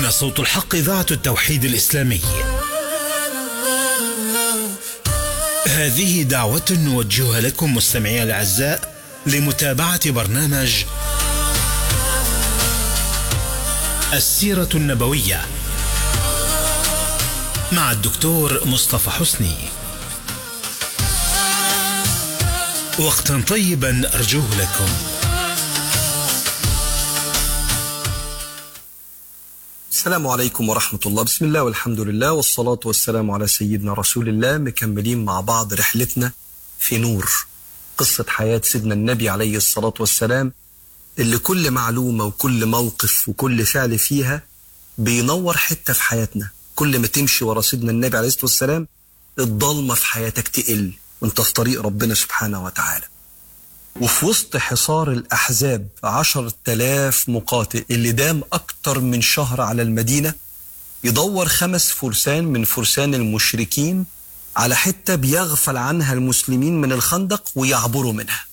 هنا صوت الحق إذاعة التوحيد الإسلامي هذه دعوة نوجهها لكم مستمعي الأعزاء لمتابعة برنامج السيرة النبوية مع الدكتور مصطفى حسني وقتا طيبا أرجوه لكم السلام عليكم ورحمة الله بسم الله والحمد لله والصلاة والسلام على سيدنا رسول الله مكملين مع بعض رحلتنا في نور قصة حياة سيدنا النبي عليه الصلاة والسلام اللي كل معلومة وكل موقف وكل فعل فيها بينور حتة في حياتنا كل ما تمشي ورا سيدنا النبي عليه الصلاة والسلام الضلمة في حياتك تقل وانت في طريق ربنا سبحانه وتعالى وفي وسط حصار الأحزاب عشر تلاف مقاتل اللي دام أكتر من شهر على المدينة يدور خمس فرسان من فرسان المشركين على حتة بيغفل عنها المسلمين من الخندق ويعبروا منها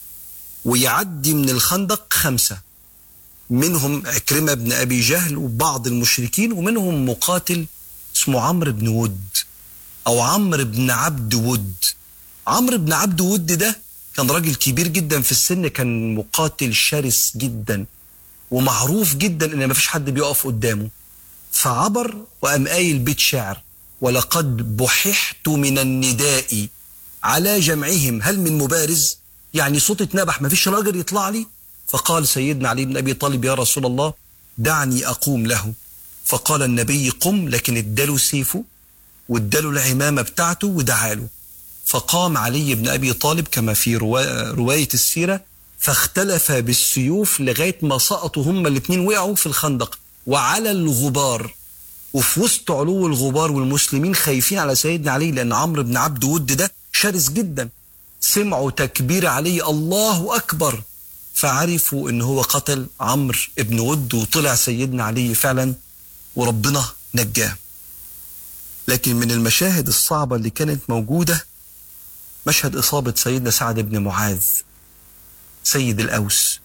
ويعدي من الخندق خمسة منهم عكرمة بن أبي جهل وبعض المشركين ومنهم مقاتل اسمه عمرو بن ود أو عمرو بن عبد ود عمرو بن عبد ود ده كان راجل كبير جدا في السن كان مقاتل شرس جدا ومعروف جدا ان مفيش حد بيقف قدامه فعبر وقام قايل بيت شعر ولقد بححت من النداء على جمعهم هل من مبارز يعني صوت اتنبح مفيش راجل يطلع لي فقال سيدنا علي بن ابي طالب يا رسول الله دعني اقوم له فقال النبي قم لكن اداله سيفه واداله العمامه بتاعته ودعاله فقام علي بن ابي طالب كما في روا... روايه السيره فاختلف بالسيوف لغايه ما سقطوا هما الاثنين وقعوا في الخندق وعلى الغبار وفي وسط علو الغبار والمسلمين خايفين على سيدنا علي لان عمرو بن عبد ود ده شرس جدا سمعوا تكبير علي الله اكبر فعرفوا ان هو قتل عمرو بن ود وطلع سيدنا علي فعلا وربنا نجاه لكن من المشاهد الصعبه اللي كانت موجوده مشهد إصابة سيدنا سعد بن معاذ سيد الأوس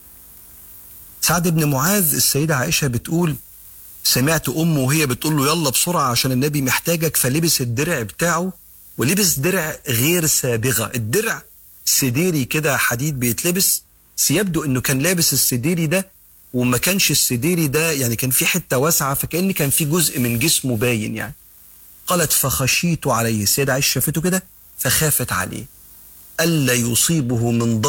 سعد بن معاذ السيدة عائشة بتقول سمعت أمه وهي بتقول له يلا بسرعة عشان النبي محتاجك فلبس الدرع بتاعه ولبس درع غير سابغة الدرع سديري كده حديد بيتلبس يبدو انه كان لابس السديري ده وما كانش السديري ده يعني كان في حتة واسعة فكأن كان في جزء من جسمه باين يعني قالت فخشيت عليه السيدة عائشة شافته كده فخافت عليه ألا يصيبه من ضرب